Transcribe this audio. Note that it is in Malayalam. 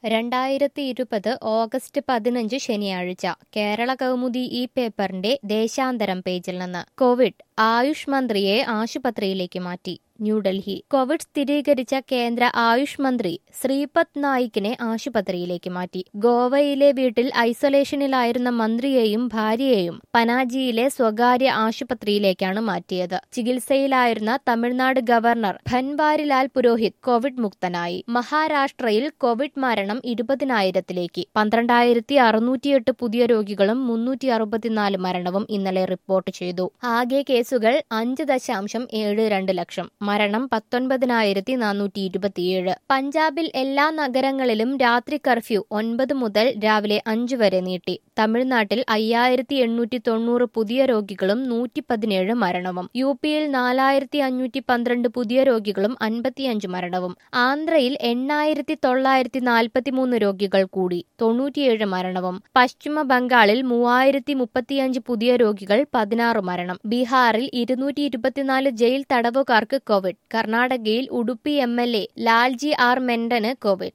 രണ്ടായിരത്തി ഇരുപത് ഓഗസ്റ്റ് പതിനഞ്ച് ശനിയാഴ്ച കേരള കൗമുദി ഈ പേപ്പറിന്റെ ദേശാന്തരം പേജിൽ നിന്ന് കോവിഡ് ആയുഷ് മന്ത്രിയെ ആശുപത്രിയിലേക്ക് മാറ്റി ന്യൂഡൽഹി കോവിഡ് സ്ഥിരീകരിച്ച കേന്ദ്ര ആയുഷ് മന്ത്രി ശ്രീപദ് നായിക്കിനെ ആശുപത്രിയിലേക്ക് മാറ്റി ഗോവയിലെ വീട്ടിൽ ഐസൊലേഷനിലായിരുന്ന മന്ത്രിയെയും ഭാര്യയെയും പനാജിയിലെ സ്വകാര്യ ആശുപത്രിയിലേക്കാണ് മാറ്റിയത് ചികിത്സയിലായിരുന്ന തമിഴ്നാട് ഗവർണർ ഭൻവാരിലാൽ പുരോഹിത് കോവിഡ് മുക്തനായി മഹാരാഷ്ട്രയിൽ കോവിഡ് മരണം ഇരുപതിനായിരത്തിലേക്ക് പന്ത്രണ്ടായിരത്തി അറുന്നൂറ്റിയെട്ട് പുതിയ രോഗികളും മുന്നൂറ്റി അറുപത്തിനാല് മരണവും ഇന്നലെ റിപ്പോർട്ട് ചെയ്തു ആകെ കേസുകൾ അഞ്ച് ദശാംശം ഏഴ് രണ്ട് ലക്ഷം മരണം പത്തൊൻപതിനായിരത്തി നാനൂറ്റി ഇരുപത്തിയേഴ് പഞ്ചാബിൽ എല്ലാ നഗരങ്ങളിലും രാത്രി കർഫ്യൂ ഒൻപത് മുതൽ രാവിലെ അഞ്ച് വരെ നീട്ടി തമിഴ്നാട്ടിൽ അയ്യായിരത്തി എണ്ണൂറ്റി തൊണ്ണൂറ് പുതിയ രോഗികളും നൂറ്റി പതിനേഴ് മരണവും യു പിയിൽ നാലായിരത്തി അഞ്ഞൂറ്റി പന്ത്രണ്ട് പുതിയ രോഗികളും അൻപത്തിയഞ്ച് മരണവും ആന്ധ്രയിൽ എണ്ണായിരത്തി തൊള്ളായിരത്തി നാൽപ്പത്തിമൂന്ന് രോഗികൾ കൂടി തൊണ്ണൂറ്റിയേഴ് മരണവും പശ്ചിമ ബംഗാളിൽ മൂവായിരത്തി മുപ്പത്തിയഞ്ച് പുതിയ രോഗികൾ പതിനാറ് മരണം ബീഹാറിൽ ഇരുന്നൂറ്റി ഇരുപത്തിനാല് ജയിൽ തടവുകാർക്ക് കോവിഡ് കർണാടകയിൽ Udupi M L A Lalji R മെൻഡന് കോവിഡ്